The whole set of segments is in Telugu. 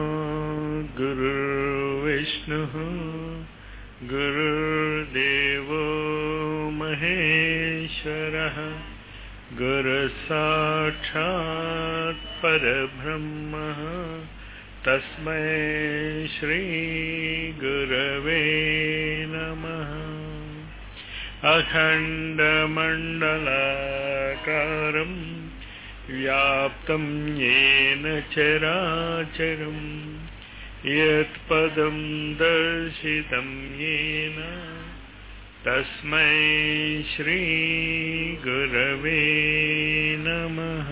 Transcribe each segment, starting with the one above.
गुरुर्विष्णुः गुरुर्देवो महेश्वरः गुरुसाक्षात् परब्रह्मः तस्मै श्रीगुरवे नमः अखण्डमण्डलाकारम् व्याप्तं येन चराचरम् यत्पदं दर्शितं येन तस्मै श्रीगुरवे नमः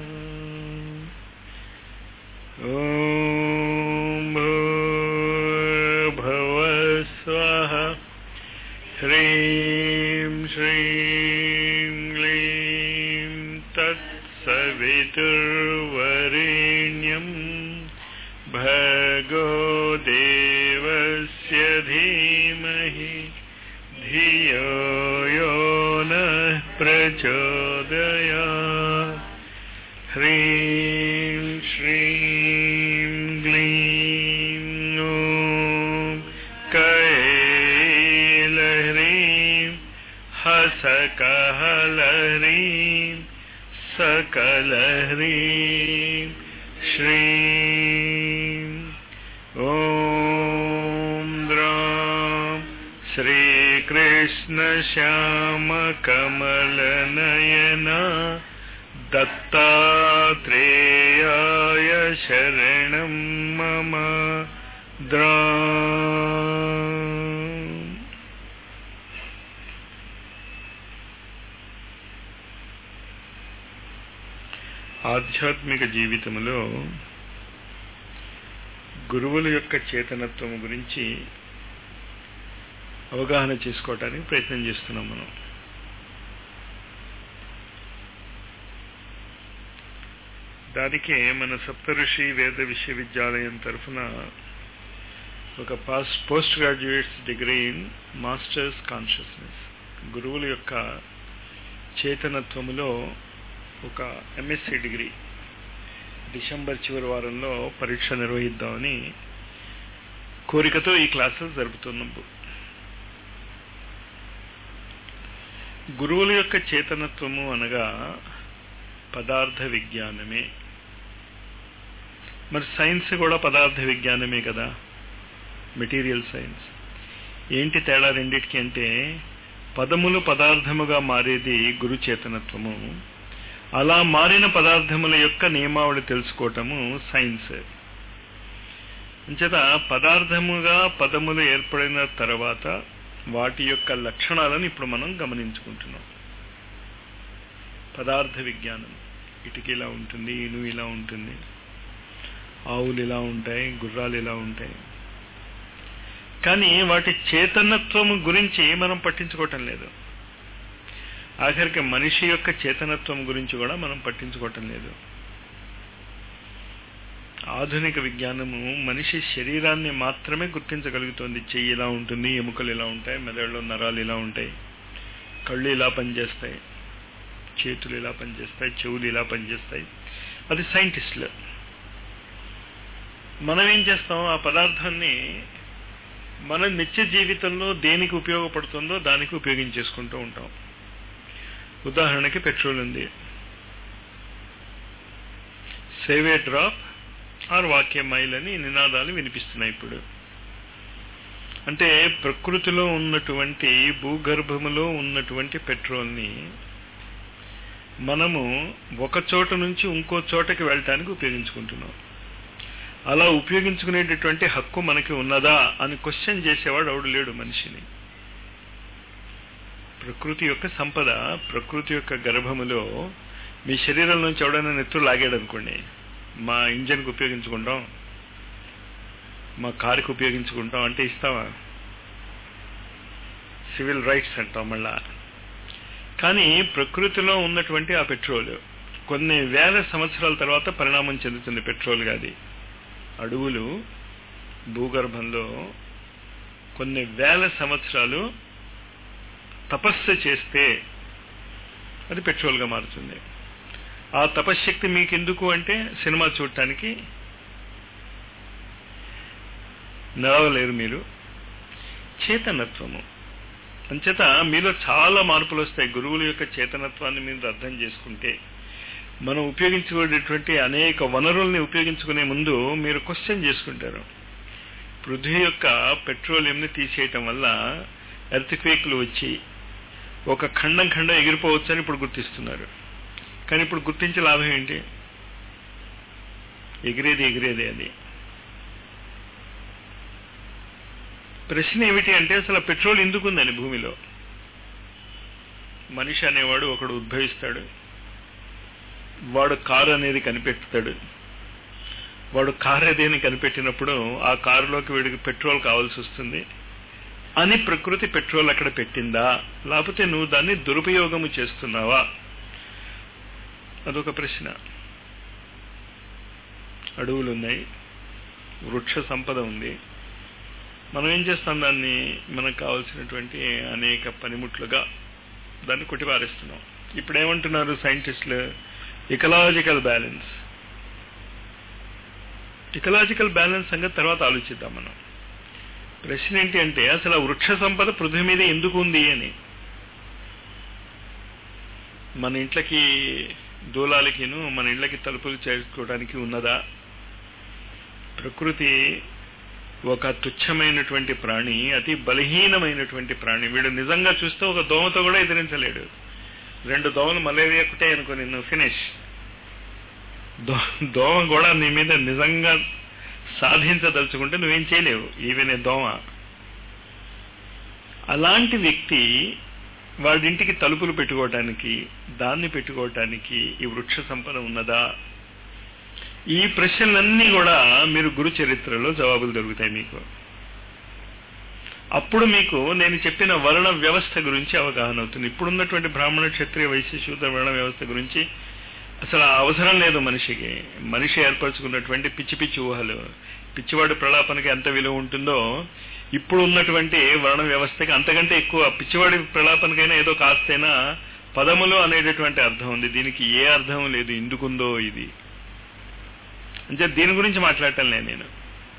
ॐ भूर्भुवस्वः ह्रीं श्रीं क्लीं तत्सवितुर्वरेण्यं भगो देवस्य धीमहि धियो यो नः प्रचोदयात् ह्रीं श्रीं क्लीं ॐ कैलह्रीं हसकहलह्रीं सकलह्रीं श्रीं ॐ द्रां श्रीकृष्णश्यामकमलनयना दत्तात्रेयाय शरणं मम द्रा ఆధ్యాత్మిక జీవితంలో గురువుల యొక్క చేతనత్వం గురించి అవగాహన చేసుకోవటానికి ప్రయత్నం చేస్తున్నాం మనం దానికే మన సప్తఋషి వేద విశ్వవిద్యాలయం తరఫున ఒక pass post graduates degree in masters consciousness గురువుల యొక్క చేతనత్వములో ఒక ఎంఎస్సి డిగ్రీ డిసెంబర్ చివరి వారంలో పరీక్ష నిర్వహిద్దామని కోరికతో ఈ క్లాసెస్ జరుపుతున్నాం గురువుల యొక్క చేతనత్వము అనగా పదార్థ విజ్ఞానమే మరి సైన్స్ కూడా పదార్థ విజ్ఞానమే కదా మెటీరియల్ సైన్స్ ఏంటి తేడా రెండిటికి అంటే పదములు పదార్థముగా మారేది గురు చేతనత్వము అలా మారిన పదార్థముల యొక్క నియమావళి తెలుసుకోవటము సైన్స్ అంచేత పదార్థముగా పదములు ఏర్పడిన తర్వాత వాటి యొక్క లక్షణాలను ఇప్పుడు మనం గమనించుకుంటున్నాం పదార్థ విజ్ఞానం ఇటుక ఇలా ఉంటుంది ఇను ఇలా ఉంటుంది ఆవులు ఇలా ఉంటాయి గుర్రాలు ఇలా ఉంటాయి కానీ వాటి చేతనత్వము గురించి మనం పట్టించుకోవటం లేదు ఆఖరికి మనిషి యొక్క చేతనత్వం గురించి కూడా మనం పట్టించుకోవటం లేదు ఆధునిక విజ్ఞానము మనిషి శరీరాన్ని మాత్రమే గుర్తించగలుగుతుంది చెయ్యి ఇలా ఉంటుంది ఎముకలు ఇలా ఉంటాయి మెదడులో నరాలు ఇలా ఉంటాయి కళ్ళు ఇలా పనిచేస్తాయి చేతులు ఇలా పనిచేస్తాయి చెవులు ఇలా పనిచేస్తాయి అది సైంటిస్టులు మనం ఏం చేస్తాం ఆ పదార్థాన్ని మన నిత్య జీవితంలో దేనికి ఉపయోగపడుతుందో దానికి ఉపయోగించేసుకుంటూ ఉంటాం ఉదాహరణకి పెట్రోల్ ఉంది సేవే డ్రాప్ ఆర్ వాక్య మైల్ అని నినాదాలు వినిపిస్తున్నాయి ఇప్పుడు అంటే ప్రకృతిలో ఉన్నటువంటి భూగర్భములో ఉన్నటువంటి పెట్రోల్ని మనము ఒక చోట నుంచి ఇంకో చోటకి వెళ్ళటానికి ఉపయోగించుకుంటున్నాం అలా ఉపయోగించుకునేటటువంటి హక్కు మనకి ఉన్నదా అని క్వశ్చన్ చేసేవాడు ఎవడు లేడు మనిషిని ప్రకృతి యొక్క సంపద ప్రకృతి యొక్క గర్భములో మీ శరీరం నుంచి ఎవడైనా నెత్తురు లాగాడు అనుకోండి మా ఇంజన్కి ఉపయోగించుకుంటాం మా కారుకి ఉపయోగించుకుంటాం అంటే ఇస్తావా సివిల్ రైట్స్ అంటాం మళ్ళా కానీ ప్రకృతిలో ఉన్నటువంటి ఆ పెట్రోల్ కొన్ని వేల సంవత్సరాల తర్వాత పరిణామం చెందుతుంది పెట్రోల్ గాది అడవులు భూగర్భంలో కొన్ని వేల సంవత్సరాలు తపస్సు చేస్తే అది పెట్రోల్గా మారుతుంది ఆ తపశ్శక్తి మీకు ఎందుకు అంటే సినిమా చూడటానికి నడవలేరు మీరు చేతనత్వము అంచేత మీలో చాలా మార్పులు వస్తాయి గురువుల యొక్క చేతనత్వాన్ని మీరు అర్థం చేసుకుంటే మనం ఉపయోగించుకునేటువంటి అనేక వనరుల్ని ఉపయోగించుకునే ముందు మీరు క్వశ్చన్ చేసుకుంటారు పృథ్వీ యొక్క పెట్రోలియంని తీసేయటం వల్ల ఎర్త్క్వేక్లు వచ్చి ఒక ఖండం ఖండం ఎగిరిపోవచ్చు అని ఇప్పుడు గుర్తిస్తున్నారు కానీ ఇప్పుడు గుర్తించే లాభం ఏంటి ఎగిరేది ఎగిరేది అది ప్రశ్న ఏమిటి అంటే అసలు పెట్రోల్ ఎందుకుందని భూమిలో మనిషి అనేవాడు ఒకడు ఉద్భవిస్తాడు వాడు కారు అనేది కనిపెడతాడు వాడు కారు అదేని కనిపెట్టినప్పుడు ఆ కారులోకి వీడికి పెట్రోల్ కావాల్సి వస్తుంది అని ప్రకృతి పెట్రోల్ అక్కడ పెట్టిందా లేకపోతే నువ్వు దాన్ని దురుపయోగము చేస్తున్నావా అదొక ప్రశ్న అడవులు ఉన్నాయి వృక్ష సంపద ఉంది మనం ఏం చేస్తాం దాన్ని మనకు కావాల్సినటువంటి అనేక పనిముట్లుగా దాన్ని కొట్టిపారేస్తున్నాం ఇప్పుడు ఏమంటున్నారు సైంటిస్టులు ఇకలాజికల్ బ్యాలెన్స్ ఇకలాజికల్ బ్యాలెన్స్ సంగతి తర్వాత ఆలోచిద్దాం మనం ప్రశ్న ఏంటి అంటే అసలు ఆ వృక్ష సంపద పృథ్వీ మీద ఎందుకు ఉంది అని మన ఇంట్లకి దూలాలకిను మన ఇళ్ళకి తలుపులు చేసుకోవడానికి ఉన్నదా ప్రకృతి ఒక తుచ్చమైనటువంటి ప్రాణి అతి బలహీనమైనటువంటి ప్రాణి వీడు నిజంగా చూస్తే ఒక దోమతో కూడా ఎదిరించలేడు రెండు దోమలు మలేరియా కుట్టే అనుకో నిన్ను ఫినిష్ దోమ కూడా నీ మీద నిజంగా సాధించదలుచుకుంటే నువ్వేం చేయలేవు ఈవెన్ ఏ దోమ అలాంటి వ్యక్తి వాడింటికి తలుపులు పెట్టుకోవటానికి దాన్ని పెట్టుకోవటానికి ఈ వృక్ష సంపద ఉన్నదా ఈ ప్రశ్నలన్నీ కూడా మీరు గురు చరిత్రలో జవాబులు దొరుకుతాయి మీకు అప్పుడు మీకు నేను చెప్పిన వర్ణ వ్యవస్థ గురించి అవగాహన అవుతుంది ఇప్పుడున్నటువంటి బ్రాహ్మణ క్షత్రియ వైశ్య శూద్ర వర్ణ వ్యవస్థ గురించి అసలు అవసరం లేదు మనిషికి మనిషి ఏర్పరచుకున్నటువంటి పిచ్చి పిచ్చి ఊహలు పిచ్చివాడి ప్రలాపనకి ఎంత విలువ ఉంటుందో ఇప్పుడు ఉన్నటువంటి వర్ణ వ్యవస్థకి అంతకంటే ఎక్కువ పిచ్చివాడి ప్రలాపనకైనా ఏదో కాస్తైనా పదములు అనేటటువంటి అర్థం ఉంది దీనికి ఏ అర్థం లేదు ఎందుకుందో ఇది అంటే దీని గురించి మాట్లాడటం లేదు నేను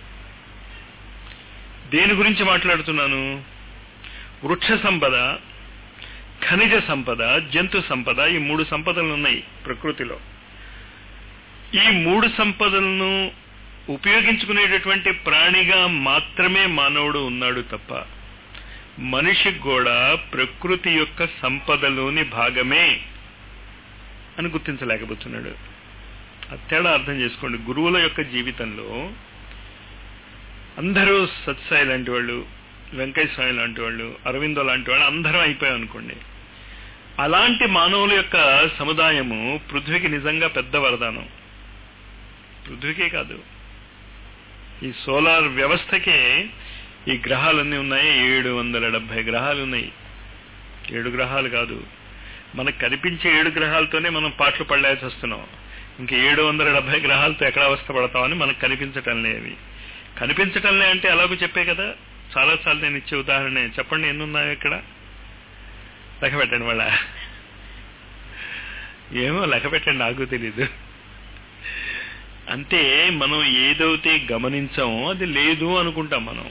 దేని గురించి మాట్లాడుతున్నాను వృక్ష సంపద ఖనిజ సంపద జంతు సంపద ఈ మూడు సంపదలు ఉన్నాయి ప్రకృతిలో ఈ మూడు సంపదలను ఉపయోగించుకునేటటువంటి ప్రాణిగా మాత్రమే మానవుడు ఉన్నాడు తప్ప మనిషికి కూడా ప్రకృతి యొక్క సంపదలోని భాగమే అని గుర్తించలేకపోతున్నాడు ఆ తేడా అర్థం చేసుకోండి గురువుల యొక్క జీవితంలో అందరూ సత్సాయి లాంటి వాళ్ళు వెంకయ్య స్వామి లాంటి వాళ్ళు అరవిందో లాంటి వాళ్ళు అందరం అయిపోయాం అనుకోండి అలాంటి మానవుల యొక్క సముదాయము పృథ్వీకి నిజంగా పెద్ద వరదానం పృథ్వీకే కాదు ఈ సోలార్ వ్యవస్థకే ఈ గ్రహాలన్నీ ఉన్నాయి ఏడు వందల డెబ్బై గ్రహాలు ఉన్నాయి ఏడు గ్రహాలు కాదు మనకు కనిపించే ఏడు గ్రహాలతోనే మనం పాటలు పడలేసి వస్తున్నాం ఇంక ఏడు వందల డెబ్బై గ్రహాలతో ఎక్కడ అవస్థ పడతామని మనకు కనిపించటం లేవి కనిపించటం లే అంటే అలాగూ చెప్పే కదా చాలా సార్లు నేను ఇచ్చే ఉదాహరణ చెప్పండి ఎన్ని ఉన్నాయో ఇక్కడ లెక్క పెట్టండి వాళ్ళ ఏమో లెక్క పెట్టండి నాకు తెలీదు అంటే మనం ఏదైతే గమనించామో అది లేదు అనుకుంటాం మనం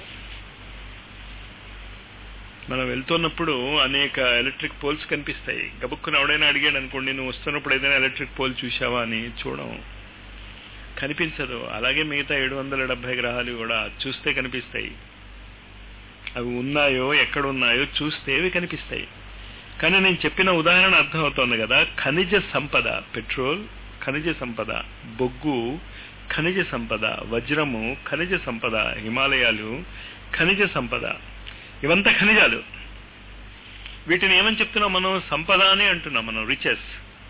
మనం వెళ్తున్నప్పుడు అనేక ఎలక్ట్రిక్ పోల్స్ కనిపిస్తాయి గబుక్కుని ఎవడైనా అడిగాడు అనుకోండి నువ్వు వస్తున్నప్పుడు ఏదైనా ఎలక్ట్రిక్ పోల్ చూసావా అని చూడం కనిపించదు అలాగే మిగతా ఏడు వందల డెబ్బై గ్రహాలు కూడా చూస్తే కనిపిస్తాయి అవి ఉన్నాయో ఎక్కడ ఉన్నాయో చూస్తే అవి కనిపిస్తాయి కానీ నేను చెప్పిన ఉదాహరణ అర్థమవుతోంది కదా ఖనిజ సంపద పెట్రోల్ ఖనిజ సంపద బొగ్గు ఖనిజ సంపద వజ్రము ఖనిజ సంపద హిమాలయాలు ఖనిజ సంపద ఇవంతా ఖనిజాలు వీటిని ఏమని చెప్తున్నాం మనం సంపద అని అంటున్నాం మనం రిచెస్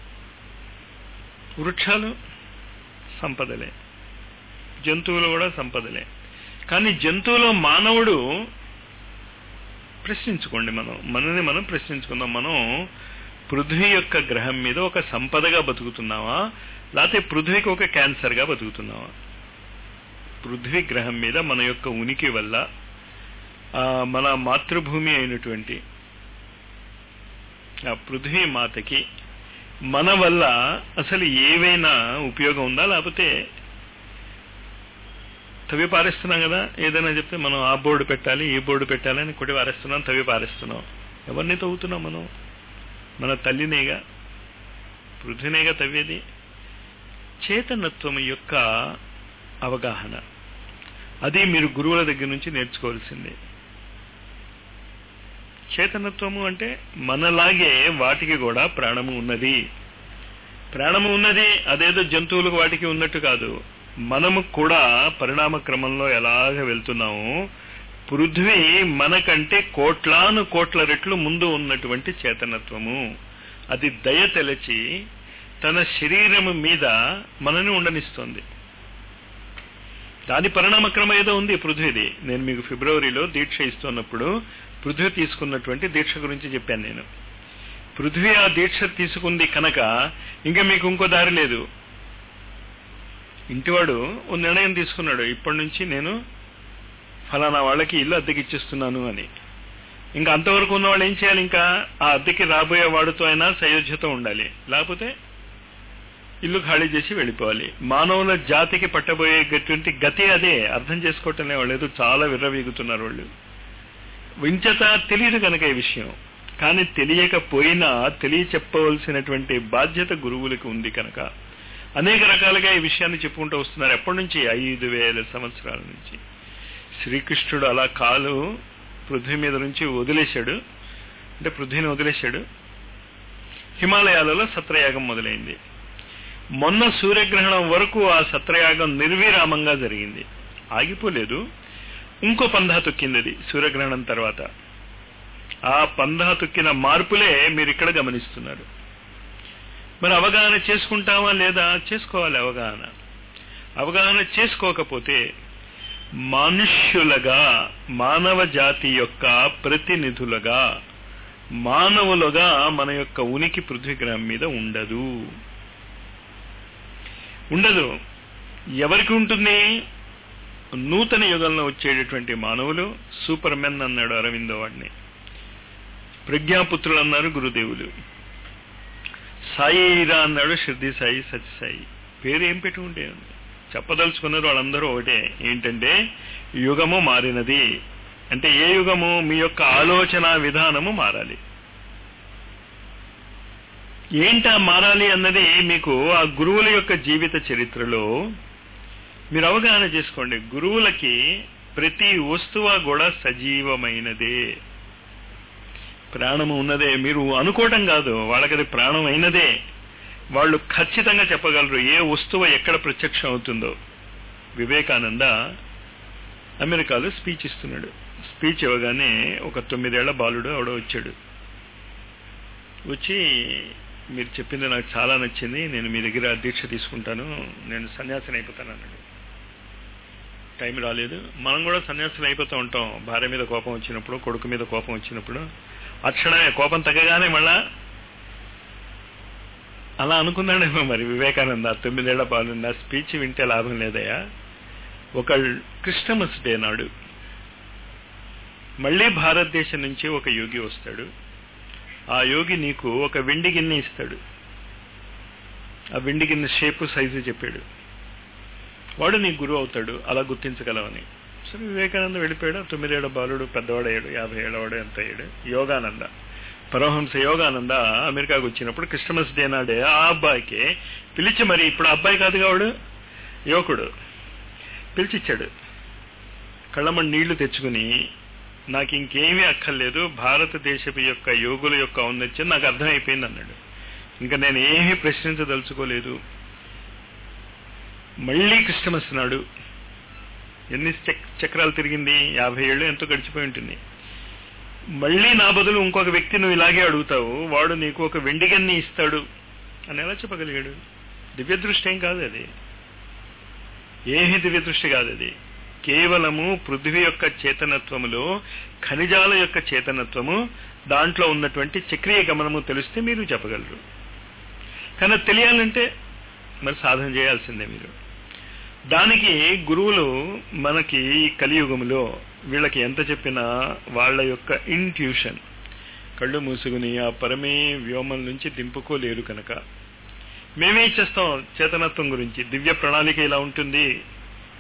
వృక్షాలు సంపదలే జంతువులు కూడా సంపదలే కానీ జంతువులో మానవుడు ప్రశ్నించుకోండి మనం మనని మనం ప్రశ్నించుకుందాం మనం పృథ్వీ యొక్క గ్రహం మీద ఒక సంపదగా బతుకుతున్నావా లేకపోతే పృథ్వీకి ఒక క్యాన్సర్గా బతుకుతున్నావా పృథ్వీ గ్రహం మీద మన యొక్క ఉనికి వల్ల మన మాతృభూమి అయినటువంటి ఆ పృథ్వీ మాతకి మన వల్ల అసలు ఏవైనా ఉపయోగం ఉందా లేకపోతే తవ్వి పారేస్తున్నాం కదా ఏదైనా చెప్తే మనం ఆ బోర్డు పెట్టాలి ఈ బోర్డు పెట్టాలి అని కొట్టి పారేస్తున్నాం తవ్వి పారేస్తున్నాం ఎవరిని తవ్వుతున్నాం మనం మన తల్లినేగా పృథ్వీనేగా తవ్వేది చేతనత్వం యొక్క అవగాహన అది మీరు గురువుల దగ్గర నుంచి నేర్చుకోవాల్సిందే చేతనత్వము అంటే మనలాగే వాటికి కూడా ప్రాణము ఉన్నది ప్రాణము ఉన్నది అదేదో జంతువులకు వాటికి ఉన్నట్టు కాదు మనము కూడా పరిణామ క్రమంలో ఎలాగ వెళ్తున్నాము పృథ్వీ మనకంటే కోట్లాను కోట్ల రెట్లు ముందు ఉన్నటువంటి చేతనత్వము అది దయ తెలచి తన శరీరము మీద మనని ఉండనిస్తోంది దాని పరిణామక్రమం ఏదో ఉంది పృథ్వీది నేను మీకు ఫిబ్రవరిలో దీక్ష ఇస్తున్నప్పుడు పృథ్వీ తీసుకున్నటువంటి దీక్ష గురించి చెప్పాను నేను పృథ్వీ ఆ దీక్ష తీసుకుంది కనుక ఇంకా మీకు ఇంకో దారి లేదు ఇంటివాడు ఓ నిర్ణయం తీసుకున్నాడు ఇప్పటి నుంచి నేను ఫలానా వాళ్ళకి ఇల్లు అద్దెకి ఇచ్చిస్తున్నాను అని ఇంకా అంతవరకు ఉన్న వాళ్ళు ఏం చేయాలి ఇంకా ఆ అద్దెకి రాబోయే వాడితో అయినా సయోధ్యత ఉండాలి లేకపోతే ఇల్లు ఖాళీ చేసి వెళ్ళిపోవాలి మానవుల జాతికి పట్టబోయేటువంటి గతి అదే అర్థం చేసుకోవటం లేదు చాలా విర్రవీగుతున్నారు వాళ్ళు వించత తెలియదు కనుక ఈ విషయం కానీ తెలియకపోయినా తెలియ చెప్పవలసినటువంటి బాధ్యత గురువులకు ఉంది కనుక అనేక రకాలుగా ఈ విషయాన్ని చెప్పుకుంటూ వస్తున్నారు ఎప్పటి నుంచి ఐదు వేల సంవత్సరాల నుంచి శ్రీకృష్ణుడు అలా కాలు పృథ్వీ మీద నుంచి వదిలేశాడు అంటే పృథ్వీని వదిలేశాడు హిమాలయాలలో సత్రయాగం మొదలైంది మొన్న సూర్యగ్రహణం వరకు ఆ సత్రయాగం నిర్విరామంగా జరిగింది ఆగిపోలేదు ఇంకో పంధా తొక్కింది అది సూర్యగ్రహణం తర్వాత ఆ పంధా తొక్కిన మార్పులే మీరు ఇక్కడ గమనిస్తున్నారు మరి అవగాహన చేసుకుంటామా లేదా చేసుకోవాలి అవగాహన అవగాహన చేసుకోకపోతే మనుష్యులుగా మానవ జాతి యొక్క ప్రతినిధులుగా మానవులుగా మన యొక్క ఉనికి పృథ్వీగ్రహం మీద ఉండదు ఉండదు ఎవరికి ఉంటుంది నూతన యుగంలో వచ్చేటటువంటి మానవులు సూపర్ మెన్ అన్నాడు అరవిందో వాడిని ప్రజ్ఞాపుత్రులు అన్నారు గురుదేవులు సాయిరా అన్నాడు షిర్ది సాయి సత్యసాయి పేరు ఏం పెట్టుకుంటే చెప్పదలుచుకున్నారు వాళ్ళందరూ ఒకటే ఏంటంటే యుగము మారినది అంటే ఏ యుగము మీ యొక్క ఆలోచన విధానము మారాలి ఏంటా మారాలి అన్నది మీకు ఆ గురువుల యొక్క జీవిత చరిత్రలో మీరు అవగాహన చేసుకోండి గురువులకి ప్రతి వస్తువు కూడా సజీవమైనదే ప్రాణము ఉన్నదే మీరు అనుకోవటం కాదు వాళ్ళకి అది ప్రాణం అయినదే వాళ్ళు ఖచ్చితంగా చెప్పగలరు ఏ వస్తువు ఎక్కడ ప్రత్యక్షం అవుతుందో వివేకానంద అమెరికాలో స్పీచ్ ఇస్తున్నాడు స్పీచ్ ఇవ్వగానే ఒక తొమ్మిదేళ్ల బాలుడు ఆవిడ వచ్చాడు వచ్చి మీరు చెప్పింది నాకు చాలా నచ్చింది నేను మీ దగ్గర దీక్ష తీసుకుంటాను నేను సన్యాసిని అయిపోతాను అన్నాడు టైం రాలేదు మనం కూడా సన్యాసులు అయిపోతూ ఉంటాం భార్య మీద కోపం వచ్చినప్పుడు కొడుకు మీద కోపం వచ్చినప్పుడు ఆ క్షణమే కోపం తగ్గగానే మళ్ళా అలా అనుకున్నాడేమో మరి వివేకానంద తొమ్మిదేళ్ల పాలు నా స్పీచ్ వింటే లాభం లేదయ్యా ఒక క్రిస్టమస్ డే నాడు మళ్ళీ భారతదేశం నుంచి ఒక యోగి వస్తాడు ఆ యోగి నీకు ఒక వెండి గిన్నె ఇస్తాడు ఆ వెండి గిన్నె షేపు సైజు చెప్పాడు వాడు నీ గురువు అవుతాడు అలా గుర్తించగలవని సరే వివేకానంద వెళ్ళిపోయాడు తొమ్మిదేళ్ల బాలుడు పెద్దవాడయ్యాడు యాభై ఏళ్ళవాడు ఎంత అయ్యాడు యోగానంద పరమహంస యోగానంద అమెరికాకు వచ్చినప్పుడు క్రిస్టమస్ డే నాడే ఆ అబ్బాయికి పిలిచి మరి ఇప్పుడు అబ్బాయి కాదు కావాడు యువకుడు పిలిచిచ్చాడు కళ్ళమని నీళ్లు తెచ్చుకుని నాకు ఇంకేమీ అక్కర్లేదు భారతదేశపు యొక్క యోగుల యొక్క ఔన్నత్యం నాకు అర్థమైపోయింది అన్నాడు ఇంకా నేను ఏమీ ప్రశ్నించదలుచుకోలేదు మళ్ళీ క్రిస్టమస్ నాడు ఎన్ని చక్రాలు తిరిగింది యాభై ఏళ్ళు ఎంతో గడిచిపోయి ఉంటుంది మళ్ళీ నా బదులు ఇంకొక వ్యక్తి నువ్వు ఇలాగే అడుగుతావు వాడు నీకు ఒక వెండిగన్ని ఇస్తాడు అని ఎలా చెప్పగలిగాడు దివ్యదృష్టి ఏం కాదు అది ఏమీ దివ్యదృష్టి కాదు అది కేవలము పృథ్వీ యొక్క చేతనత్వములో ఖనిజాల యొక్క చేతనత్వము దాంట్లో ఉన్నటువంటి చక్రీయ గమనము తెలిస్తే మీరు చెప్పగలరు కానీ తెలియాలంటే మరి సాధన చేయాల్సిందే మీరు దానికి గురువులు మనకి ఈ కలియుగంలో వీళ్ళకి ఎంత చెప్పినా వాళ్ళ యొక్క ఇంట్యూషన్ కళ్ళు మూసుకుని ఆ పరమే వ్యోమం నుంచి దింపుకోలేరు కనుక మేమే చేస్తాం చేతనత్వం గురించి దివ్య ప్రణాళిక ఇలా ఉంటుంది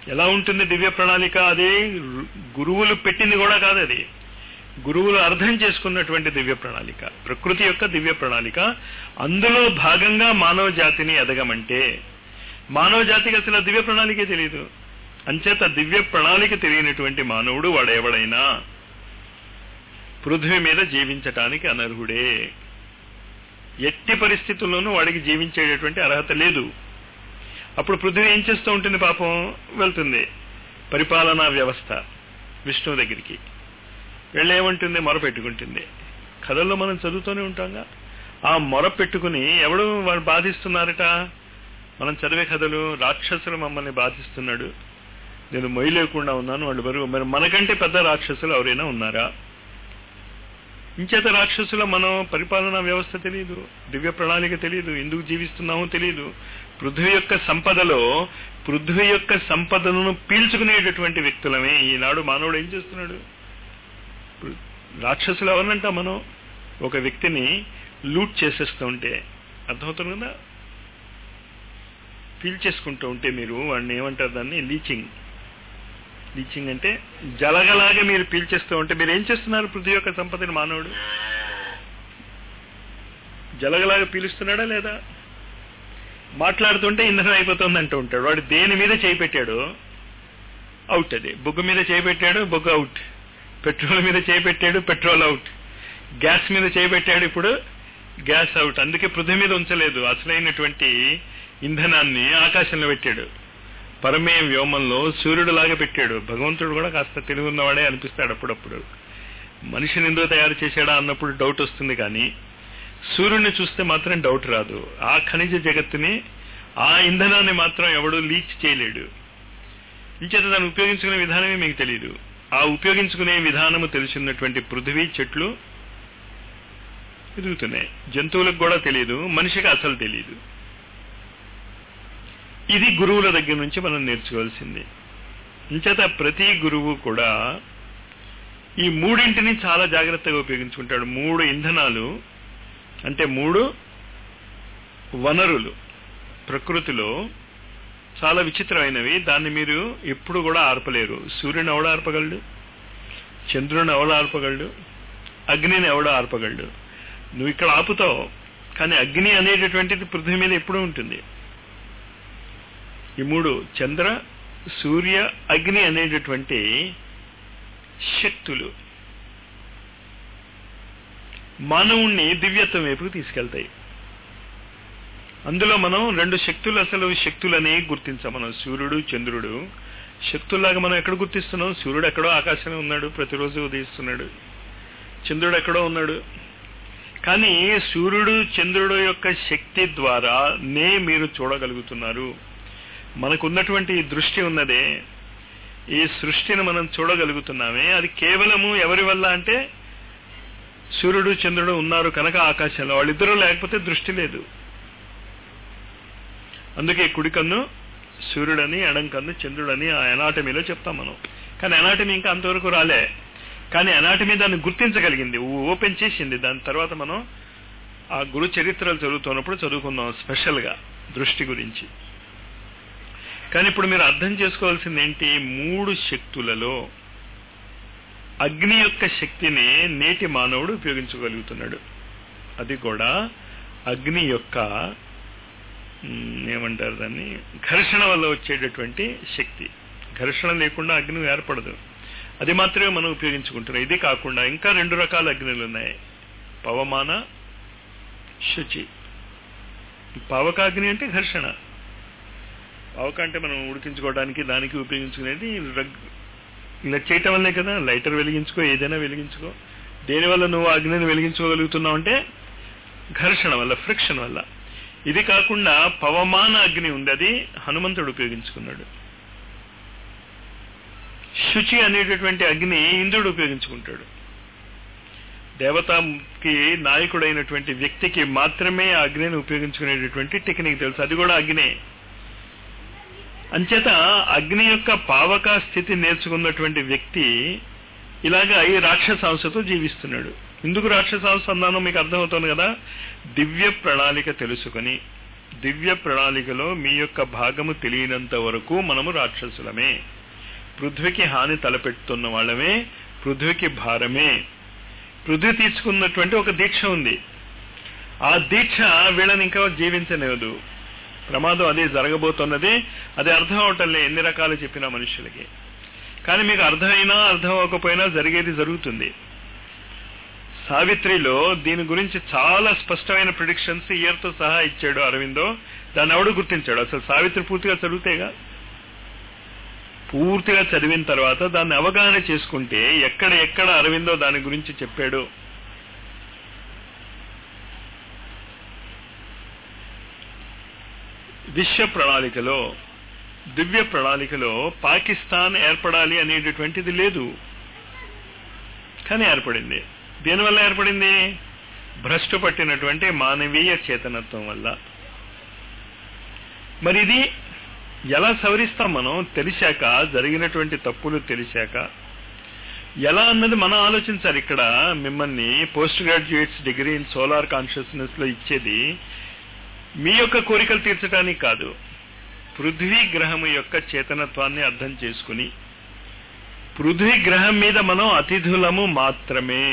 ఎలా ఉంటుంది దివ్య ప్రణాళిక అది గురువులు పెట్టింది కూడా కాదు అది గురువులు అర్థం చేసుకున్నటువంటి దివ్య ప్రణాళిక ప్రకృతి యొక్క దివ్య ప్రణాళిక అందులో భాగంగా మానవ జాతిని ఎదగమంటే మానవ జాతికి అసలు దివ్య ప్రణాళికే తెలియదు అంచేత దివ్య ప్రణాళిక తెలియనటువంటి మానవుడు వాడు ఎవడైనా పృథ్వీ మీద జీవించటానికి అనర్హుడే ఎట్టి పరిస్థితుల్లోనూ వాడికి జీవించేటటువంటి అర్హత లేదు అప్పుడు పృథ్వీ ఏం చేస్తూ ఉంటుంది పాపం వెళ్తుంది పరిపాలనా వ్యవస్థ విష్ణువు దగ్గరికి వెళ్ళేమంటుంది మొర పెట్టుకుంటుంది కథల్లో మనం చదువుతూనే ఉంటాంగా ఆ మొర పెట్టుకుని ఎవడు వాడు బాధిస్తున్నారట మనం చదివే కథలు రాక్షసులు మమ్మల్ని బాధిస్తున్నాడు నేను మొయ్యి లేకుండా ఉన్నాను వాళ్ళు బరువు మరి మనకంటే పెద్ద రాక్షసులు ఎవరైనా ఉన్నారా ఇంచేత రాక్షసుల మనం పరిపాలనా వ్యవస్థ తెలియదు దివ్య ప్రణాళిక తెలియదు ఎందుకు జీవిస్తున్నామో తెలియదు పృథ్వీ యొక్క సంపదలో పృథ్వీ యొక్క సంపదను పీల్చుకునేటటువంటి వ్యక్తులమే ఈనాడు మానవుడు ఏం చేస్తున్నాడు రాక్షసులు ఎవరినంట మనం ఒక వ్యక్తిని లూట్ చేసేస్తూ ఉంటే అర్థమవుతుంది కదా పీల్చేసుకుంటూ ఉంటే మీరు వాడిని ఏమంటారు దాన్ని లీచింగ్ లీచింగ్ అంటే జలగలాగా మీరు పీల్చేస్తూ ఉంటే మీరు ఏం చేస్తున్నారు పృథ్వీ యొక్క సంపదని మానవుడు జలగలాగా పీలుస్తున్నాడా లేదా మాట్లాడుతుంటే ఇంధనం అయిపోతుంది అంటూ ఉంటాడు వాడు దేని మీద చేయి పెట్టాడు అవుట్ అది బొగ్గు మీద చేయి పెట్టాడు బొగ్గు అవుట్ పెట్రోల్ మీద చేయి పెట్టాడు పెట్రోల్ అవుట్ గ్యాస్ మీద చేయి పెట్టాడు ఇప్పుడు గ్యాస్ అవుట్ అందుకే పృథ్వీ మీద ఉంచలేదు అసలైనటువంటి ఇంధనాన్ని ఆకాశంలో పెట్టాడు పరమే వ్యోమంలో సూర్యుడు లాగా పెట్టాడు భగవంతుడు కూడా కాస్త తెలివి ఉన్నవాడే అనిపిస్తాడు అప్పుడప్పుడు మనిషిని ఎందుకు తయారు చేశాడా అన్నప్పుడు డౌట్ వస్తుంది కానీ సూర్యుడిని చూస్తే మాత్రం డౌట్ రాదు ఆ ఖనిజ జగత్తుని ఆ ఇంధనాన్ని మాత్రం ఎవడు లీచ్ చేయలేడు ఇంచేత దాన్ని ఉపయోగించుకునే విధానమే మీకు తెలియదు ఆ ఉపయోగించుకునే విధానము తెలిసినటువంటి పృథివీ చెట్లు ఎదుగుతున్నాయి జంతువులకు కూడా తెలియదు మనిషికి అసలు తెలియదు ఇది గురువుల దగ్గర నుంచి మనం నేర్చుకోవాల్సింది ఇంచేత ప్రతి గురువు కూడా ఈ మూడింటిని చాలా జాగ్రత్తగా ఉపయోగించుకుంటాడు మూడు ఇంధనాలు అంటే మూడు వనరులు ప్రకృతిలో చాలా విచిత్రమైనవి దాన్ని మీరు ఎప్పుడు కూడా ఆర్పలేరు సూర్యుని ఎవడ ఆర్పగలడు చంద్రుని ఎవడ ఆర్పగలడు అగ్నిని ఎవడ ఆర్పగలడు నువ్వు ఇక్కడ ఆపుతావు కానీ అగ్ని అనేటటువంటిది పృథ్వీ మీద ఎప్పుడూ ఉంటుంది ఈ మూడు చంద్ర సూర్య అగ్ని అనేటటువంటి శక్తులు మానవుణ్ణి దివ్యత్వం వైపుకు తీసుకెళ్తాయి అందులో మనం రెండు శక్తులు అసలు శక్తులని గుర్తించాం మనం సూర్యుడు చంద్రుడు శక్తుల్లాగా మనం ఎక్కడ గుర్తిస్తున్నాం సూర్యుడు ఎక్కడో ఆకాశంలో ఉన్నాడు ప్రతిరోజు ఉదయిస్తున్నాడు చంద్రుడు ఎక్కడో ఉన్నాడు కానీ సూర్యుడు చంద్రుడు యొక్క శక్తి ద్వారా నే మీరు చూడగలుగుతున్నారు మనకున్నటువంటి ఈ దృష్టి ఉన్నదే ఈ సృష్టిని మనం చూడగలుగుతున్నామే అది కేవలము ఎవరి వల్ల అంటే సూర్యుడు చంద్రుడు ఉన్నారు కనుక ఆకాశంలో వాళ్ళిద్దరూ లేకపోతే దృష్టి లేదు అందుకే కుడి కన్ను సూర్యుడని ఎడం కన్ను చంద్రుడని ఆ ఎనాటమీలో చెప్తాం మనం కానీ ఎనాటమీ ఇంకా అంతవరకు రాలే కానీ ఎనాటమీ దాన్ని గుర్తించగలిగింది ఓపెన్ చేసింది దాని తర్వాత మనం ఆ గురు చరిత్రలు చదువుతున్నప్పుడు చదువుకుందాం స్పెషల్గా దృష్టి గురించి కానీ ఇప్పుడు మీరు అర్థం చేసుకోవాల్సింది ఏంటి మూడు శక్తులలో అగ్ని యొక్క శక్తిని నేటి మానవుడు ఉపయోగించగలుగుతున్నాడు అది కూడా అగ్ని యొక్క ఏమంటారు దాన్ని ఘర్షణ వల్ల వచ్చేటటువంటి శక్తి ఘర్షణ లేకుండా అగ్ని ఏర్పడదు అది మాత్రమే మనం ఉపయోగించుకుంటున్నాం ఇది కాకుండా ఇంకా రెండు రకాల అగ్నులు ఉన్నాయి పవమాన శుచి పావకాగ్ని అంటే ఘర్షణ పావక అంటే మనం ఉడికించుకోవడానికి దానికి ఉపయోగించుకునేది ఇలా చేయటం వల్లే కదా లైటర్ వెలిగించుకో ఏదైనా వెలిగించుకో దేనివల్ల నువ్వు అగ్నిని వెలిగించుకోగలుగుతున్నావు అంటే ఘర్షణ వల్ల ఫ్రిక్షన్ వల్ల ఇది కాకుండా పవమాన అగ్ని ఉంది అది హనుమంతుడు ఉపయోగించుకున్నాడు శుచి అనేటటువంటి అగ్ని ఇంద్రుడు ఉపయోగించుకుంటాడు దేవతకి నాయకుడైనటువంటి వ్యక్తికి మాత్రమే ఆ అగ్నిని ఉపయోగించుకునేటటువంటి టెక్నిక్ తెలుసు అది కూడా అగ్నే అంచేత అగ్ని యొక్క పావక స్థితి నేర్చుకున్నటువంటి వ్యక్తి ఇలాగా ఈ రాక్షసాంశతో జీవిస్తున్నాడు ఎందుకు రాక్షసాంశ అన్నానో మీకు అర్థమవుతుంది కదా దివ్య ప్రణాళిక తెలుసుకొని దివ్య ప్రణాళికలో మీ యొక్క భాగము తెలియనంత వరకు మనము రాక్షసులమే పృథ్వీకి హాని తలపెడుతున్న వాళ్ళమే పృథ్వీకి భారమే పృథ్వీ తీసుకున్నటువంటి ఒక దీక్ష ఉంది ఆ దీక్ష వీళ్ళని ఇంకా జీవించలేదు ప్రమాదం అదే జరగబోతున్నది అది అర్థం అవటంలే ఎన్ని రకాలు చెప్పినా మనుషులకి కానీ మీకు అర్థమైనా అర్థం అవ్వకపోయినా జరిగేది జరుగుతుంది సావిత్రిలో దీని గురించి చాలా స్పష్టమైన ప్రిడిక్షన్స్ ఇయర్తో సహా ఇచ్చాడు అరవిందో దాన్ని ఎవడు గుర్తించాడు అసలు సావిత్రి పూర్తిగా చదివితేగా పూర్తిగా చదివిన తర్వాత దాన్ని అవగాహన చేసుకుంటే ఎక్కడ ఎక్కడ అరవిందో దాని గురించి చెప్పాడు విశ్వ ప్రణాళికలో దివ్య ప్రణాళికలో పాకిస్తాన్ ఏర్పడాలి అనేటటువంటిది లేదు కానీ ఏర్పడింది దేనివల్ల ఏర్పడింది భ్రష్టు పట్టినటువంటి మానవీయ చేతనత్వం వల్ల మరి ఇది ఎలా సవరిస్తాం మనం తెలిసాక జరిగినటువంటి తప్పులు తెలిసాక ఎలా అన్నది మనం ఆలోచించాలి ఇక్కడ మిమ్మల్ని post graduates degree in solar consciousness లో ఇచ్చేది మీ యొక్క కోరికలు తీర్చడానికి కాదు పృథ్వీ గ్రహము యొక్క చేతనత్వాన్ని అర్థం చేసుకుని పృథ్వీ గ్రహం మీద మనం అతిథులము మాత్రమే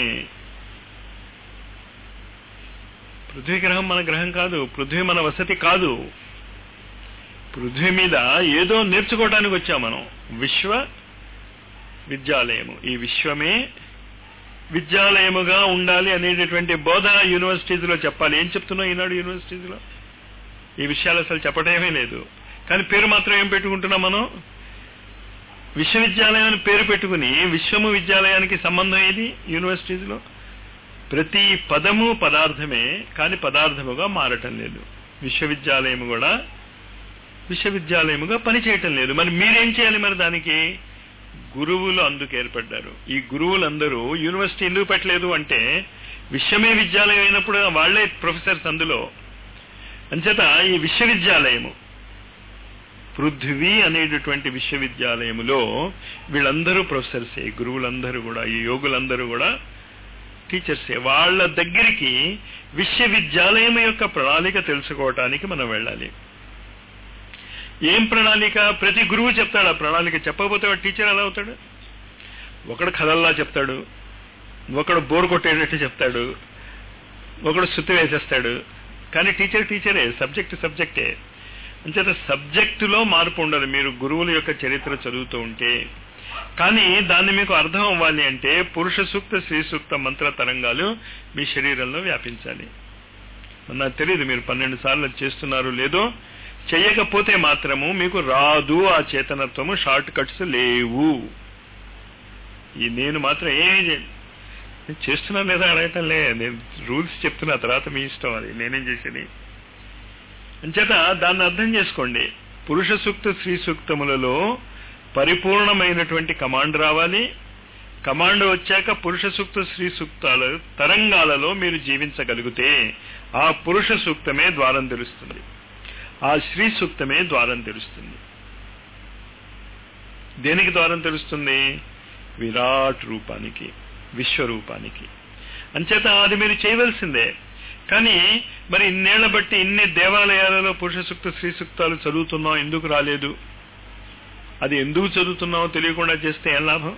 పృథ్వీ గ్రహం మన గ్రహం కాదు పృథ్వీ మన వసతి కాదు పృథ్వీ మీద ఏదో నేర్చుకోవడానికి వచ్చాం మనం విశ్వ విద్యాలయము ఈ విశ్వమే విద్యాలయముగా ఉండాలి అనేటటువంటి బోధ యూనివర్సిటీస్లో చెప్పాలి ఏం చెప్తున్నావు ఈనాడు యూనివర్సిటీస్లో ఈ విషయాలు అసలు చెప్పటమే లేదు కానీ పేరు మాత్రం ఏం పెట్టుకుంటున్నాం మనం విశ్వవిద్యాలయం అని పేరు పెట్టుకుని విశ్వము విద్యాలయానికి సంబంధం ఏది యూనివర్సిటీస్లో ప్రతి పదము పదార్థమే కానీ పదార్థముగా మారటం లేదు విశ్వవిద్యాలయం కూడా విశ్వవిద్యాలయముగా పనిచేయటం లేదు మరి మీరేం చేయాలి మరి దానికి గురువులు అందుకు ఏర్పడ్డారు ఈ గురువులందరూ యూనివర్సిటీ ఎందుకు పెట్టలేదు అంటే విశ్వమే విద్యాలయం అయినప్పుడు వాళ్లే ప్రొఫెసర్స్ అందులో అంచేత ఈ విశ్వవిద్యాలయము పృథ్వీ అనేటటువంటి విశ్వవిద్యాలయములో వీళ్ళందరూ ప్రొఫెసర్సే గురువులందరూ కూడా ఈ యోగులందరూ కూడా టీచర్సే వాళ్ళ దగ్గరికి విశ్వవిద్యాలయం యొక్క ప్రణాళిక తెలుసుకోవటానికి మనం వెళ్ళాలి ఏం ప్రణాళిక ప్రతి గురువు చెప్తాడు ఆ ప్రణాళిక చెప్పకపోతే వాడు టీచర్ ఎలా అవుతాడు ఒకడు కథల్లా చెప్తాడు ఒకడు బోర్ కొట్టేటట్టు చెప్తాడు ఒకడు శుద్ధి వేసేస్తాడు కానీ టీచర్ టీచరే సబ్జెక్ట్ సబ్జెక్టే అంచేత సబ్జెక్టులో మార్పు ఉండదు మీరు గురువుల యొక్క చరిత్ర చదువుతూ ఉంటే కానీ దాన్ని మీకు అర్థం అవ్వాలి అంటే పురుష సూక్త స్త్రీ సూక్త మంత్ర తరంగాలు మీ శరీరంలో వ్యాపించాలి నాకు తెలియదు మీరు పన్నెండు సార్లు చేస్తున్నారు లేదో చెయ్యకపోతే మాత్రము మీకు రాదు ఆ చేతనత్వము షార్ట్ కట్స్ లేవు ఈ నేను మాత్రం ఏమీ చేస్తున్నా లేదా అడగటం లే నేను రూల్స్ చెప్తున్నా తర్వాత మీ ఇష్టం అది నేనేం చేసేది అంచేత దాన్ని అర్థం చేసుకోండి పురుష సూక్త స్త్రీ సూక్తములలో పరిపూర్ణమైనటువంటి కమాండ్ రావాలి కమాండ్ వచ్చాక పురుష సూక్త స్త్రీ సూక్తాల తరంగాలలో మీరు జీవించగలిగితే ఆ పురుష సూక్తమే ద్వారం తెలుస్తుంది ఆ శ్రీ సూక్తమే ద్వారం తెలుస్తుంది దేనికి ద్వారం తెలుస్తుంది విరాట్ రూపానికి విశ్వరూపానికి అంచేత అది మీరు చేయవలసిందే కానీ మరి ఇన్నేళ్ల బట్టి ఇన్ని దేవాలయాలలో పురుష సూక్త స్త్రీ సూక్తాలు చదువుతున్నాం ఎందుకు రాలేదు అది ఎందుకు చదువుతున్నామో తెలియకుండా చేస్తే ఏం లాభం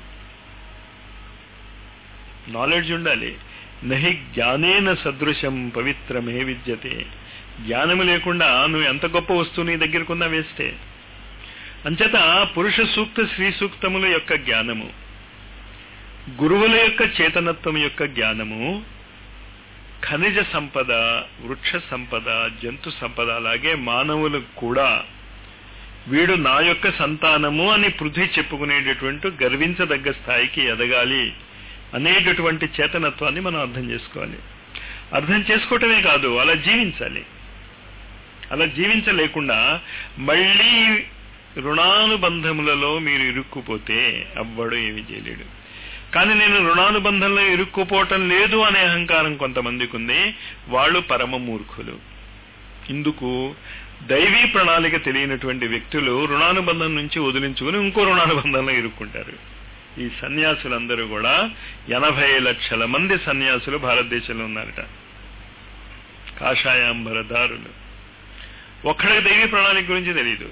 నాలెడ్జ్ ఉండాలి నహి జ్ఞానేన సదృశం పవిత్రమే విద్యతే జ్ఞానము లేకుండా నువ్వు ఎంత గొప్ప వస్తువు నీ దగ్గరకున్నా వేస్తే అంచేత పురుష సూక్త స్త్రీ సూక్తముల యొక్క జ్ఞానము గురువుల యొక్క చేతనత్వం యొక్క జ్ఞానము ఖనిజ సంపద వృక్ష సంపద జంతు సంపద అలాగే మానవులకు కూడా వీడు నా యొక్క సంతానము అని పృథ్వీ చెప్పుకునేటటువంటి గర్వించదగ్గ స్థాయికి ఎదగాలి అనేటటువంటి చేతనత్వాన్ని మనం అర్థం చేసుకోవాలి అర్థం చేసుకోవటమే కాదు అలా జీవించాలి అలా జీవించలేకుండా మళ్ళీ రుణానుబంధములలో మీరు ఇరుక్కుపోతే అవ్వడు ఏమి చేయలేడు కానీ నేను రుణానుబంధంలో ఇరుక్కుపోవటం లేదు అనే అహంకారం కొంతమందికి ఉంది వాళ్ళు పరమ మూర్ఖులు ఇందుకు దైవీ ప్రణాళిక తెలియనటువంటి వ్యక్తులు రుణానుబంధం నుంచి వదిలించుకుని ఇంకో రుణానుబంధంలో ఇరుక్కుంటారు ఈ సన్యాసులందరూ కూడా ఎనభై లక్షల మంది సన్యాసులు భారతదేశంలో ఉన్నారట కాషాయాంబరదారులు ఒక్కడికి దైవీ ప్రణాళిక గురించి తెలియదు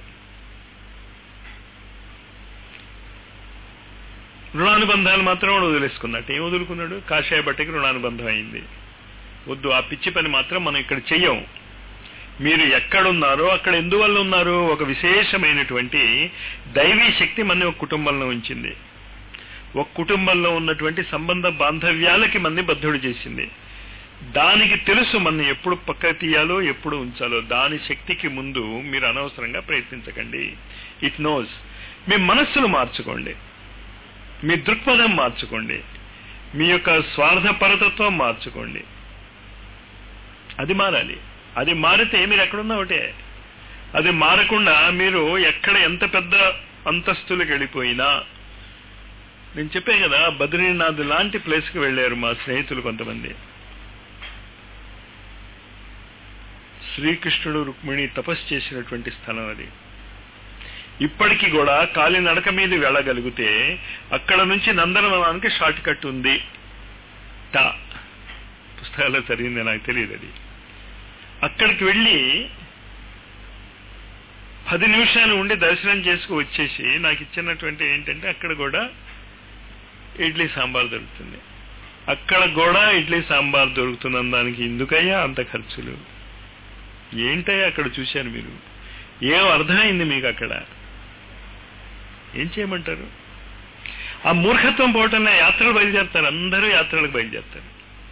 రుణానుబంధాలు మాత్రం వాడు వదిలేసుకున్నట్టు ఏం వదులుకున్నాడు కాషాయ బట్టకి రుణానుబంధం అయింది వద్దు ఆ పిచ్చి పని మాత్రం మనం ఇక్కడ చెయ్యం మీరు ఎక్కడున్నారో అక్కడ ఎందువల్ల ఉన్నారో ఒక విశేషమైనటువంటి దైవీ శక్తి మన ఒక కుటుంబంలో ఉంచింది ఒక కుటుంబంలో ఉన్నటువంటి సంబంధ బాంధవ్యాలకి మనని బద్ధుడు చేసింది దానికి తెలుసు మన ఎప్పుడు పక్క తీయాలో ఎప్పుడు ఉంచాలో దాని శక్తికి ముందు మీరు అనవసరంగా ప్రయత్నించకండి ఇట్ నోస్ మీ మనస్సును మార్చుకోండి మీ దృక్పథం మార్చుకోండి మీ యొక్క స్వార్థపరతత్వం మార్చుకోండి అది మారాలి అది మారితే మీరు ఎక్కడున్నా ఒకటే అది మారకుండా మీరు ఎక్కడ ఎంత పెద్ద అంతస్తులకు వెళ్ళిపోయినా నేను చెప్పే కదా బద్రీనాథ్ లాంటి ప్లేస్కి వెళ్ళారు మా స్నేహితులు కొంతమంది శ్రీకృష్ణుడు రుక్మిణి తపస్సు చేసినటువంటి స్థలం అది ఇప్పటికి కూడా కాలినడక మీద వెళ్ళగలిగితే అక్కడ నుంచి నందనవనానికి షార్ట్ కట్ ఉంది టా పుస్తకాల్లో చదివింది నాకు తెలియదు అది అక్కడికి వెళ్ళి పది నిమిషాలు ఉండి దర్శనం చేసుకు వచ్చేసి నాకు ఇచ్చినటువంటి ఏంటంటే అక్కడ కూడా ఇడ్లీ సాంబార్ దొరుకుతుంది అక్కడ కూడా ఇడ్లీ సాంబార్ దొరుకుతున్న దానికి ఎందుకయ్యా అంత ఖర్చులు ఏంటయ్యా అక్కడ చూశారు మీరు ఏం అర్థమైంది మీకు అక్కడ ఏం చేయమంటారు ఆ మూర్ఖత్వం పోవటంలో యాత్రలు బయలుదేరుతారు అందరూ యాత్రలకు బయలుదేరుతారు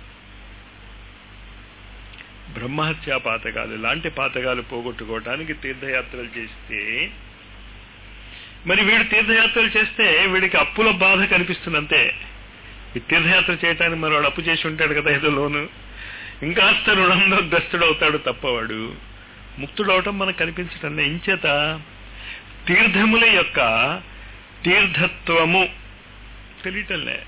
బ్రహ్మహత్యా పాతకాలు లాంటి పాతకాలు పోగొట్టుకోవటానికి తీర్థయాత్రలు చేస్తే మరి వీడు తీర్థయాత్రలు చేస్తే వీడికి అప్పుల బాధ కనిపిస్తుందంతే ఈ తీర్థయాత్ర చేయటానికి మరి వాడు అప్పు చేసి ఉంటాడు కదా ఏదో లోను ఇంకాస్త రుణంలో గ్రస్తుడవుతాడు తప్పవాడు ముక్తుడవటం మనకు కనిపించటం ఇంచేత తీర్థముల యొక్క తీర్థత్వము తెలియటంలే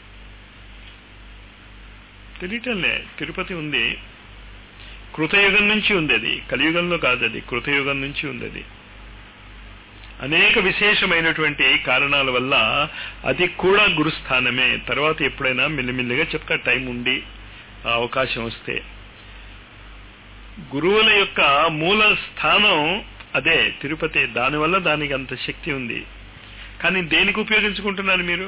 తెలియటంలే తిరుపతి ఉంది కృతయుగం నుంచి ఉంది అది కలియుగంలో కాదు అది కృతయుగం నుంచి ఉంది అది అనేక విశేషమైనటువంటి కారణాల వల్ల అది కూడా గురుస్థానమే తర్వాత ఎప్పుడైనా మెల్లిమెల్లిగా చెప్తా టైం ఉండి ఆ అవకాశం వస్తే గురువుల యొక్క మూల స్థానం అదే తిరుపతి దానివల్ల దానికి అంత శక్తి ఉంది కానీ దేనికి ఉపయోగించుకుంటున్నారు మీరు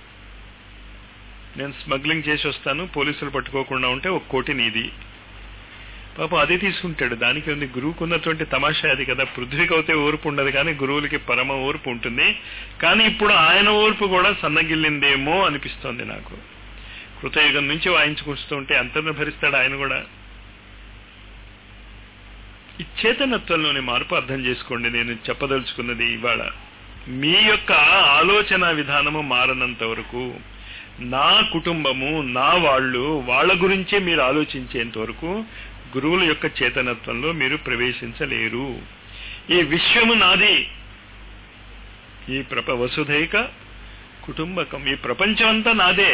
నేను స్మగ్లింగ్ చేసి వస్తాను పోలీసులు పట్టుకోకుండా ఉంటే ఒక కోటి నీది పాపం అది తీసుకుంటాడు దానికి ఉంది గురువుకు ఉన్నటువంటి తమాషా అది కదా పృథ్వీకి అయితే ఓర్పు ఉండదు కానీ గురువులకి పరమ ఓర్పు ఉంటుంది కానీ ఇప్పుడు ఆయన ఓర్పు కూడా సన్నగిల్లిందేమో అనిపిస్తోంది నాకు కృతయుగం నుంచి వాయించుకుంటూ ఉంటే అంతర్ను భరిస్తాడు ఆయన కూడా ఈ చేతనత్వంలోని మార్పు అర్థం చేసుకోండి నేను చెప్పదలుచుకున్నది ఇవాళ మీ యొక్క ఆలోచన విధానము మారనంత వరకు నా కుటుంబము నా వాళ్ళు వాళ్ళ గురించే మీరు ఆలోచించేంత వరకు గురువుల యొక్క చేతనత్వంలో మీరు ప్రవేశించలేరు ఈ విశ్వము నాది ఈ ప్రప వసుధైక కుటుంబకం ఈ ప్రపంచం అంతా నాదే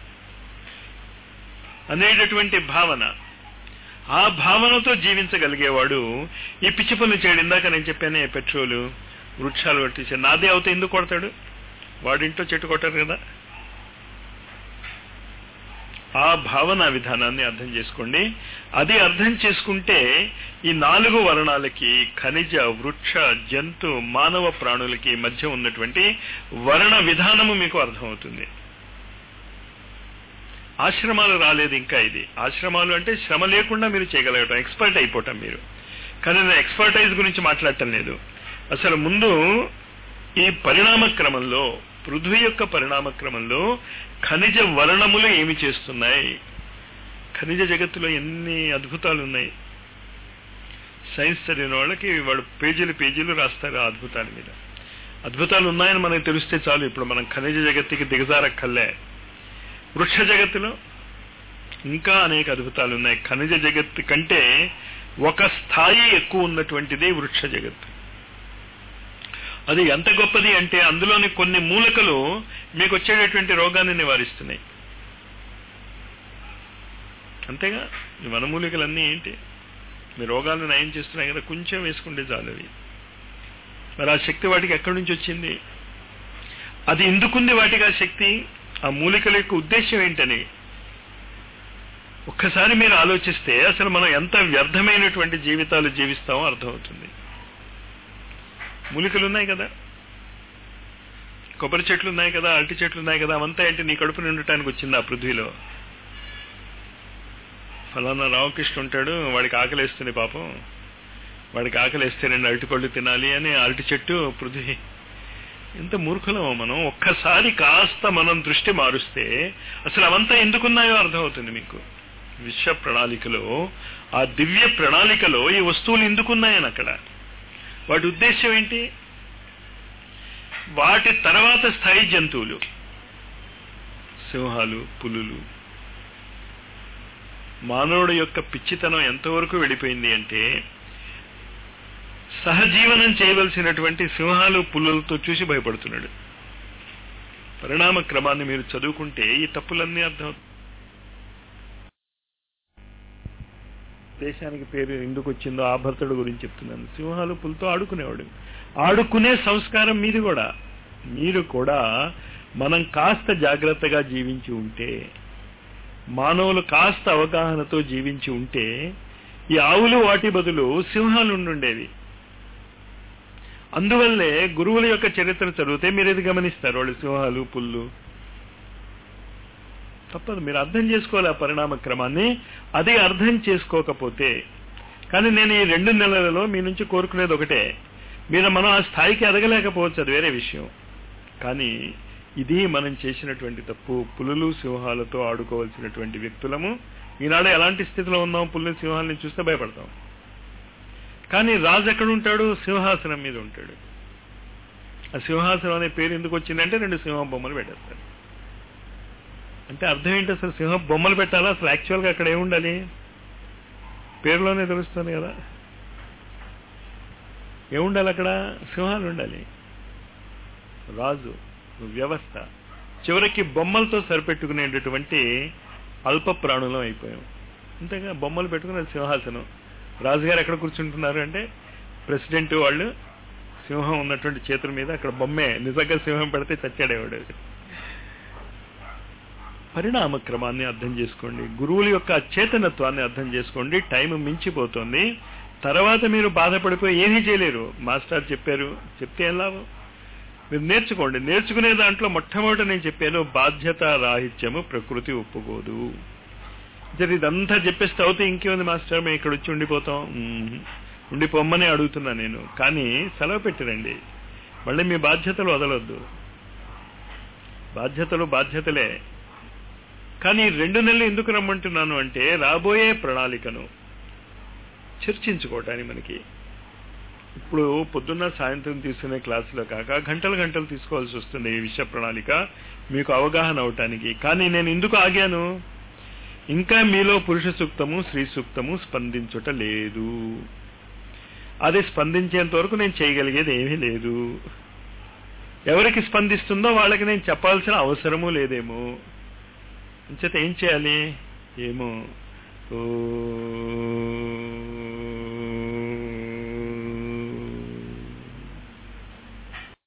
అనేటటువంటి భావన ఆ భావనతో జీవించగలిగేవాడు ఈ పిచ్చి పనులు చేయడు ఇందాక నేను చెప్పానే పెట్రోలు వృక్షాలు కొట్టేసి నాదే అవుతే ఎందుకు కొడతాడు వాడింటో చెట్టు కొట్టారు కదా ఆ భావన విధానాన్ని అర్థం చేసుకోండి అది అర్థం చేసుకుంటే ఈ నాలుగు వర్ణాలకి ఖనిజ వృక్ష జంతు మానవ ప్రాణులకి మధ్య ఉన్నటువంటి వర్ణ విధానము మీకు అర్థమవుతుంది ఆశ్రమాలు రాలేదు ఇంకా ఇది ఆశ్రమాలు అంటే శ్రమ లేకుండా మీరు చేయగలగటం ఎక్స్పర్ట్ అయిపోవటం మీరు కానీ నేను ఎక్స్పర్టైజ్ గురించి మాట్లాడటం లేదు అసలు ముందు ఈ పరిణామ క్రమంలో పృథ్వీ యొక్క పరిణామ క్రమంలో ఖనిజ వర్ణములు ఏమి చేస్తున్నాయి ఖనిజ జగత్తులో ఎన్ని అద్భుతాలు ఉన్నాయి సైన్స్ చదివిన వాళ్ళకి వాళ్ళు పేజీలు పేజీలు రాస్తారు ఆ అద్భుతాల మీద అద్భుతాలు ఉన్నాయని మనకు తెలిస్తే చాలు ఇప్పుడు మనం ఖనిజ జగత్తుకి దిగజారక్కర్లే వృక్ష జగత్తులో ఇంకా అనేక అద్భుతాలు ఉన్నాయి ఖనిజ జగత్తు కంటే ఒక స్థాయి ఎక్కువ ఉన్నటువంటిది వృక్ష జగత్తు అది ఎంత గొప్పది అంటే అందులోని కొన్ని మూలకలు మీకు వచ్చేటటువంటి రోగాన్ని నివారిస్తున్నాయి అంతేగా ఈ వనమూలికలన్నీ ఏంటి మీ రోగాలను నయం చేస్తున్నాయి కదా కొంచెం వేసుకుంటే చాలు అవి మరి ఆ శక్తి వాటికి ఎక్కడి నుంచి వచ్చింది అది ఎందుకుంది వాటికి ఆ శక్తి ఆ మూలికల యొక్క ఉద్దేశం ఏంటని ఒక్కసారి మీరు ఆలోచిస్తే అసలు మనం ఎంత వ్యర్థమైనటువంటి జీవితాలు జీవిస్తామో అర్థమవుతుంది మూలికలు ఉన్నాయి కదా కొబ్బరి చెట్లు ఉన్నాయి కదా అరటి చెట్లు ఉన్నాయి కదా అవంతా ఏంటి నీ కడుపు నిండటానికి వచ్చింది ఆ పృథ్వీలో ఫలానా రామకృష్ణ ఉంటాడు వాడికి ఆకలేస్తుంది పాపం వాడికి ఆకలేస్తే రెండు అరటిపళ్ళు తినాలి అని అరటి చెట్టు పృథ్వీ ఎంత మూర్ఖులమో మనం ఒక్కసారి కాస్త మనం దృష్టి మారుస్తే అసలు అవంతా ఎందుకున్నాయో అర్థమవుతుంది మీకు విశ్వ ప్రణాళికలో ఆ దివ్య ప్రణాళికలో ఈ వస్తువులు ఎందుకున్నాయని అక్కడ వాటి ఉద్దేశం ఏంటి వాటి తర్వాత స్థాయి జంతువులు సింహాలు పులులు మానవుడు యొక్క పిచ్చితనం ఎంతవరకు వెళ్ళిపోయింది అంటే సహజీవనం చేయవలసినటువంటి సింహాలు పులులతో చూసి భయపడుతున్నాడు పరిణామ క్రమాన్ని మీరు చదువుకుంటే ఈ తప్పులన్నీ అర్థం దేశానికి పేరు ఎందుకు వచ్చిందో ఆ భర్తడు గురించి చెప్తున్నాను సింహాలు పులతో ఆడుకునేవాడు ఆడుకునే సంస్కారం మీది కూడా మీరు కూడా మనం కాస్త జాగ్రత్తగా జీవించి ఉంటే మానవులు కాస్త అవగాహనతో జీవించి ఉంటే ఈ ఆవులు వాటి బదులు సింహాలు ఉండుండేవి అందువల్లే గురువుల యొక్క చరిత్ర చదివితే మీరు ఇది గమనిస్తారు వాళ్ళు సింహాలు పుల్లు తప్పదు మీరు అర్థం చేసుకోవాలి ఆ పరిణామ క్రమాన్ని అది అర్థం చేసుకోకపోతే కానీ నేను ఈ రెండు నెలలలో మీ నుంచి కోరుకునేది ఒకటే మీరు మనం ఆ స్థాయికి ఎదగలేకపోవచ్చు అది వేరే విషయం కానీ ఇది మనం చేసినటువంటి తప్పు పులులు సింహాలతో ఆడుకోవాల్సినటువంటి వ్యక్తులము ఈనాడు ఎలాంటి స్థితిలో ఉన్నాం పుల్లు సింహాలని చూస్తే భయపడతాం కానీ రాజు ఎక్కడ ఉంటాడు సింహాసనం మీద ఉంటాడు ఆ సింహాసనం అనే పేరు ఎందుకు వచ్చిందంటే రెండు సింహం బొమ్మలు పెట్టేస్తారు అంటే అర్థం ఏంటి అసలు సింహం బొమ్మలు పెట్టాలా అసలు యాక్చువల్గా అక్కడ ఏముండాలి పేరులోనే తెలుస్తుంది కదా ఏముండాలి అక్కడ సింహాలు ఉండాలి రాజు వ్యవస్థ చివరికి బొమ్మలతో సరిపెట్టుకునేటటువంటి అల్ప ప్రాణులం అయిపోయాం అంతేగా బొమ్మలు పెట్టుకుని సింహాసనం రాజుగారు ఎక్కడ కూర్చుంటున్నారు అంటే ప్రెసిడెంట్ వాళ్ళు సింహం ఉన్నటువంటి చేతుల మీద అక్కడ బొమ్మే నిజంగా సింహం పెడితే చచ్చాడేవాడు పరిణామ క్రమాన్ని అర్థం చేసుకోండి గురువుల యొక్క అచేతనత్వాన్ని అర్థం చేసుకోండి టైం మించిపోతుంది తర్వాత మీరు బాధపడిపోయి ఏమీ చేయలేరు మాస్టర్ చెప్పారు చెప్తే ఏం లాభం మీరు నేర్చుకోండి నేర్చుకునే దాంట్లో మొట్టమొదటి నేను చెప్పాను బాధ్యత రాహిత్యము ప్రకృతి ఒప్పుకోదు సరే ఇదంతా చెప్పేస్తే అవుతే ఇంకేముంది మాస్టర్ మేము ఇక్కడ వచ్చి ఉండిపోతాం మ్మ్. ఉండిపోమ్మని అడుగుతున్నా నేను కానీ సెలవు పెట్టిరండి మళ్ళీ మీ బాధ్యతలు వదలొద్దు బాధ్యతలు బాధ్యతలే కానీ ఈ రెండు నెలలు ఎందుకు రమ్మంటున్నాను అంటే రాబోయే ప్రణాళికను చర్చించుకోవటానికి మనకి ఇప్పుడు పొద్దున్న సాయంత్రం తీసుకునే క్లాసులో కాక గంటలు గంటలు తీసుకోవాల్సి వస్తుంది ఈ విషయ ప్రణాళిక మీకు అవగాహన అవటానికి కానీ నేను ఎందుకు ఆగాను ఇంకా మీలో పురుష సూక్తము స్త్రీ సూక్తము స్పందించుట లేదు అది స్పందించేంత వరకు నేను చేయగలిగేది ఏమీ లేదు ఎవరికి స్పందిస్తుందో వాళ్ళకి నేను చెప్పాల్సిన అవసరము లేదేమో అంచేత ఏం చేయాలి ఏమో ఓ